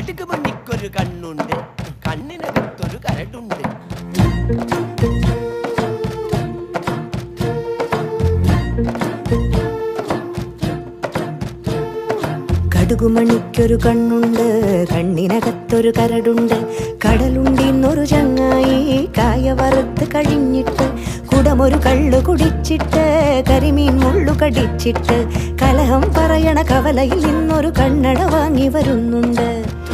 കടുക് മണിക്കൊരു കണ്ണുണ്ട് കണ്ണിനകത്തൊരു കരടുണ്ട് കടുകുമണിക്കൊരു കണ്ണുണ്ട് കണ്ണിനകത്തൊരു കരടുണ്ട് കടലുണ്ടിന്നൊരു ചങ്ങായി കായ വറുത്ത് കഴിഞ്ഞിട്ട് കുടമൊരു കള്ളു കുടിച്ചിട്ട് കരിമീൻ മുള്ളു കടിച്ചിട്ട് കലഹം പറയണ കവലയിൽ നിന്നൊരു കണ്ണട വാങ്ങി വരുന്നുണ്ട്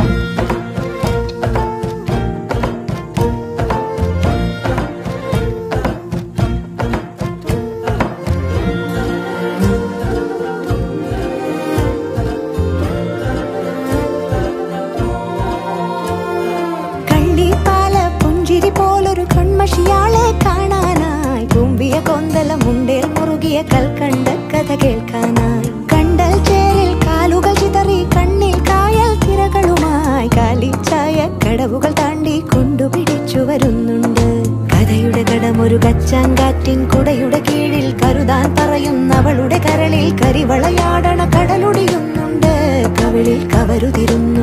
കള്ളിപ്പാല പുഞ്ചിരി പോലൊരു കൺമഷിയാളെ കാണാനായി തുമ്പിയ കൊന്തല മുണ്ടേൽ മുറുകിയ കൽക്കണ്ട കഥ കേൾക്കാനായി കണ്ടൽ ചേരിൽ കാലുകൾ ചിതറി കണ്ണിൽ കായൽ തിരകളുമായി കാലിച്ചായ കടവുകൾ താണ്ടി കൊണ്ടുപിടിച്ചു വരുന്നുണ്ട് കഥയുടെ കടമൊരു കച്ചാങ്കാറ്റിൻ കുടയുടെ കീഴിൽ കരുതാൻ പറയുന്നവളുടെ കരളിൽ കരിവളയാടണ കടലൊടിയുന്നുണ്ട് കവിളിൽ കവരുതിരുന്നു